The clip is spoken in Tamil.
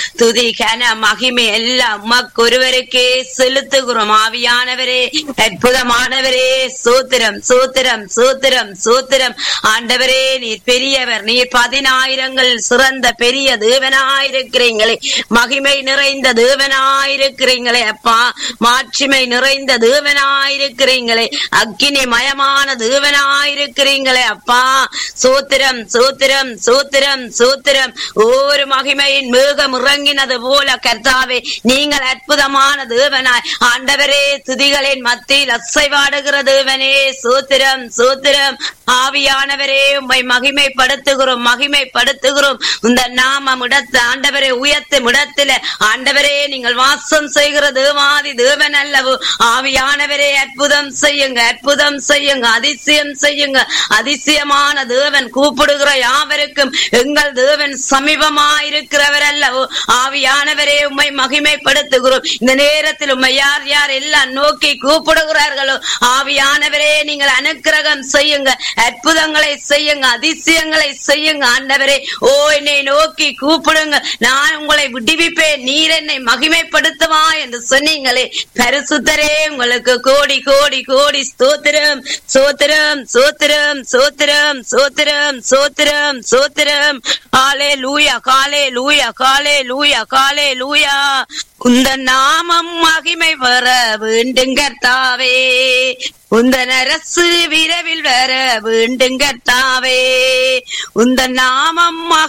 துதி கன மகிமை எல்லாம் உமக்கொருவருக்கே செலுத்துகிறோம் ஆவியானவரே அற்புதமானவரே சூத்திரம் சூத்திரம் சூத்திரம் சூத்திரம் ஆண்டவரே நீர் பெரியவர் நீர் பதினாயிரங்கள் சிறந்த பெரிய தேவனாயிருக்கிறீங்களே மகிமை நிறைந்த தேவனாயிருக்கிறீங்களே அப்பா மாட்சிமை நிறைந்த தேவனாயிருக்கிறீங்களே அக்கினி மயமான தேவனாயிருக்கிறீங்களே அப்பா சூத்திரம் சூத்திரம் சூத்திரம் சூத்திரம் ஒரு மகிமையின் மேகம் இறங்கினது போல கர்த்தாவே நீங்கள் அற்புதமான தேவனாய் ஆண்டவரே துதிகளின் மத்தியில் அசைவாடுகிற தேவனே சூத்திரம் சூத்திரம் ஆவியானவரே உம்மை மகிமைப்படுத்துகிறோம் மகிமைப்படுத்துகிறோம் இந்த நாமம் இடத்து ஆண்டவரே உயர்த்தும் இடத்துல ஆண்டவரே நீங்கள் வாசம் செய்கிற தேவாதி தேவன் அல்லவோ ஆவியானவரே அற்புதம் செய்யுங்க அற்புதம் செய்யுங்க அதிசயம் செய்யுங்க அதிசயமான தேவன் கூப்பிடுகிற யாவருக்கும் எங்கள் தேவன் சமீபமாயிருக்கிறவர் அல்லவோ ஆவியானவரே உம்மை மகிமைப்படுத்துகிறோம் இந்த நேரத்தில் உம்மை யார் யார் எல்லாம் நோக்கி கூப்பிடுகிறார்களோ ஆவியானவரே நீங்கள் அனுக்கிரகம் செய்யுங்க அற்புதங்களை செய்யுங்க அதிசயங்களை செய்யுங்க ஆண்டவரே ஓ என்னை நோக்கி கூப்பிடுங்க நான் உங்களை விடுவிப்பேன் நீர் என்னை மகிமைப்படுத்துவா என்று சொன்னீங்களே பரிசுத்தரே உங்களுக்கு கோடி கோடி கோடி ஸ்தோத்திரம் சோத்திரம் சோத்திரம் சோத்திரம் சோத்திரம் சோத்திரம் சோத்திரம் காலே லூயா காலே லூயா காலே லூயா காலே லூயா உந்த நாமம் மகிமை வர வேண்டும் கர்த்தாவே உந்தன் அரசு விரைவில் வர வேண்டும் கர்த்தாவே உந்த நாமம்